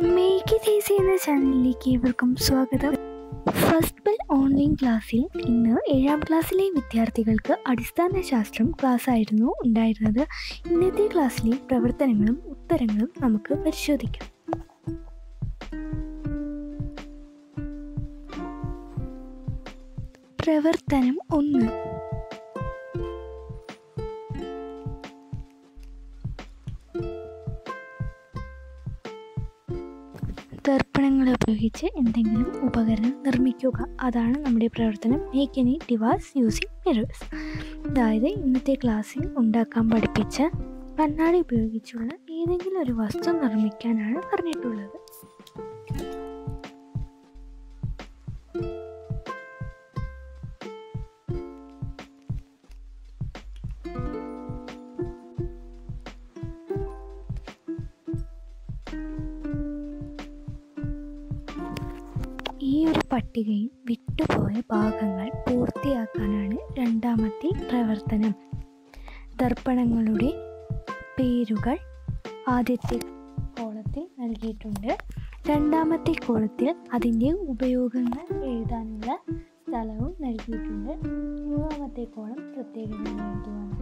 Make it easy എന്ന ചാനലിലേക്ക് ഏവർക്കും സ്വാഗതം ഫസ്റ്റ് ബെൽ ഓൺലൈൻ ക്ലാസ്സിൽ ഇന്ന് ഏഴാം ക്ലാസ്സിലെ വിദ്യാർത്ഥികൾക്ക് അടിസ്ഥാന ശാസ്ത്രം ക്ലാസ് ആയിരുന്നു ഉണ്ടായിരുന്നത് ഇന്നത്തെ ക്ലാസ്സിലെ പ്രവർത്തനങ്ങളും ഉത്തരങ്ങളും നമുക്ക് പരിശോധിക്കാം പ്രവർത്തനം ഒന്ന് ദർപ്പണങ്ങൾ ഉപയോഗിച്ച് എന്തെങ്കിലും ഉപകരണം നിർമ്മിക്കുക അതാണ് നമ്മുടെ പ്രവർത്തനം make any device using mirrors അതായത് ഇന്നത്തെ ക്ലാസ്സിൽ ഉണ്ടാക്കാൻ പഠിപ്പിച്ച കണ്ണാടി ഉപയോഗിച്ചുള്ള ഏതെങ്കിലും ഒരു വസ്തു നിർമ്മിക്കാനാണ് പറഞ്ഞിട്ടുള്ളത് ഈ ഒരു പട്ടികയിൽ വിട്ടുപോയ ഭാഗങ്ങൾ പൂർത്തിയാക്കാനാണ് രണ്ടാമത്തെ പ്രവർത്തനം ദർപ്പണങ്ങളുടെ പേരുകൾ ആദ്യത്തെ കോളത്തിൽ നൽകിയിട്ടുണ്ട് രണ്ടാമത്തെ കോളത്തിൽ അതിൻ്റെ ഉപയോഗങ്ങൾ എഴുതാനുള്ള സ്ഥലവും നൽകിയിട്ടുണ്ട് മൂന്നാമത്തെ കോളം പ്രത്യേകത എഴുതുവാനാണ്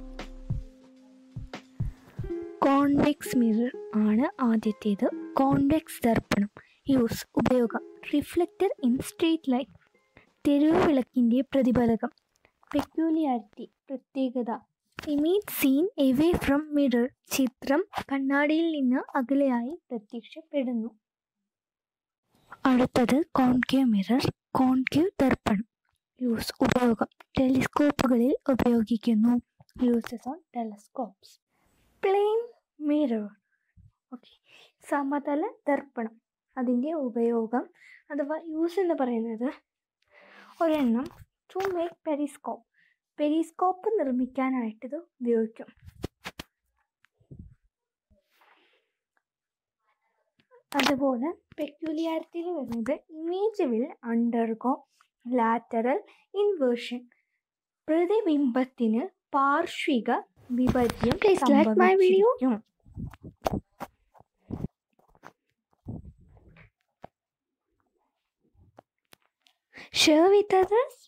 കോൺവെക്സ് മിറർ ആണ് ആദ്യത്തേത് കോൺവെക്സ് ദർപ്പണം യൂസ് ഉപയോഗം റിഫ്ലക്റ്റർ ഇൻ സ്ട്രീറ്റ് ലൈറ്റ് തെരുവ് വിളക്കിൻ്റെ പ്രതിഫലകം പെക്യൂലിയാരിറ്റി പ്രത്യേകത image seen away from mirror ചിത്രം കണ്ണാടിയിൽ നിന്ന് അകലെയായി പ്രത്യക്ഷപ്പെടുന്നു അടുത്തത് കോൺകേവ് മിറർ കോൺകേവ് ദർപ്പണം യൂസ് ഉപയോഗം ടെലിസ്കോപ്പുകളിൽ ഉപയോഗിക്കുന്നു uses on telescopes plane mirror okay സമതല ദർപ്പണം അതിൻ്റെ ഉപയോഗം അഥവാ യൂസ് എന്ന് പറയുന്നത് ഒരെണ്ണം ടു മേക്ക് പെരിസ്കോപ്പ് പെരിസ്കോപ്പ് നിർമ്മിക്കാനായിട്ട് ഇത് ഉപയോഗിക്കും അതുപോലെ പെക്യുലിയാരിറ്റിയിൽ വരുന്നത് image will undergo lateral inversion പ്രതിബിംബത്തിന് പാർശ്വിക വിപര്യം Please like my video. സംഭവിച്ചിരിക്കും. Share with others.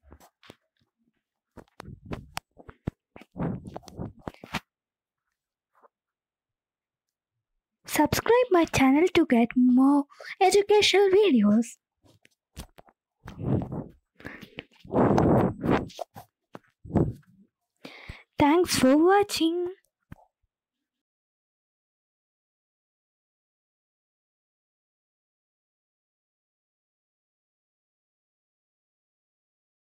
Subscribe my channel to get more educational videos. Thanks for watching.